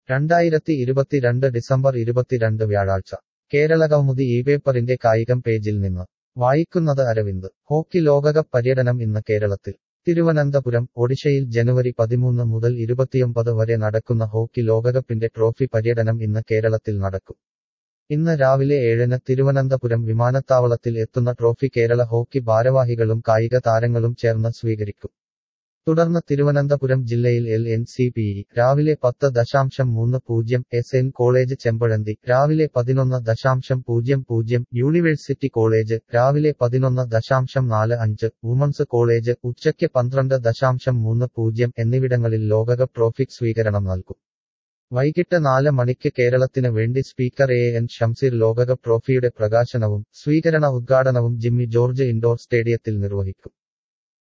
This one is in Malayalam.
രണ്ടായിരത്തി ഇരുപത്തിരണ്ട് ഡിസംബർ ഇരുപത്തിരണ്ട് വ്യാഴാഴ്ച കേരള കൗമുദി ഈ പേപ്പറിന്റെ കായികം പേജിൽ നിന്ന് വായിക്കുന്നത് അരവിന്ദ് ഹോക്കി ലോകകപ്പ് പര്യടനം ഇന്ന് കേരളത്തിൽ തിരുവനന്തപുരം ഒഡീഷയിൽ ജനുവരി പതിമൂന്ന് മുതൽ ഇരുപത്തിയൊമ്പത് വരെ നടക്കുന്ന ഹോക്കി ലോകകപ്പിന്റെ ട്രോഫി പര്യടനം ഇന്ന് കേരളത്തിൽ നടക്കും ഇന്ന് രാവിലെ ഏഴിന് തിരുവനന്തപുരം വിമാനത്താവളത്തിൽ എത്തുന്ന ട്രോഫി കേരള ഹോക്കി ഭാരവാഹികളും കായിക താരങ്ങളും ചേർന്ന് സ്വീകരിക്കും തുടർന്ന് തിരുവനന്തപുരം ജില്ലയിൽ L N C P E രാവിലെ പത്ത് ദശാംശം മൂന്ന് പൂജ്യം എസ് എൻ കോളേജ് ചെമ്പഴന്തി രാവിലെ പതിനൊന്ന് ദശാംശം പൂജ്യം പൂജ്യം യൂണിവേഴ്സിറ്റി കോളേജ് രാവിലെ പതിനൊന്ന് ദശാംശം നാല് അഞ്ച് വുമൺസ് കോളേജ് ഉച്ചയ്ക്ക് പന്ത്രണ്ട് ദശാംശം മൂന്ന് പൂജ്യം എന്നിവിടങ്ങളിൽ ലോകകപ്പ് ട്രോഫി സ്വീകരണം നൽകും വൈകിട്ട് നാല് മണിക്ക് കേരളത്തിന് വേണ്ടി സ്പീക്കർ എ എൻ ഷംസീർ ലോകകപ്പ് ട്രോഫിയുടെ പ്രകാശനവും സ്വീകരണ ഉദ്ഘാടനവും ജിമ്മി ജോർജ് ഇൻഡോർ സ്റ്റേഡിയത്തിൽ നിർവഹിക്കും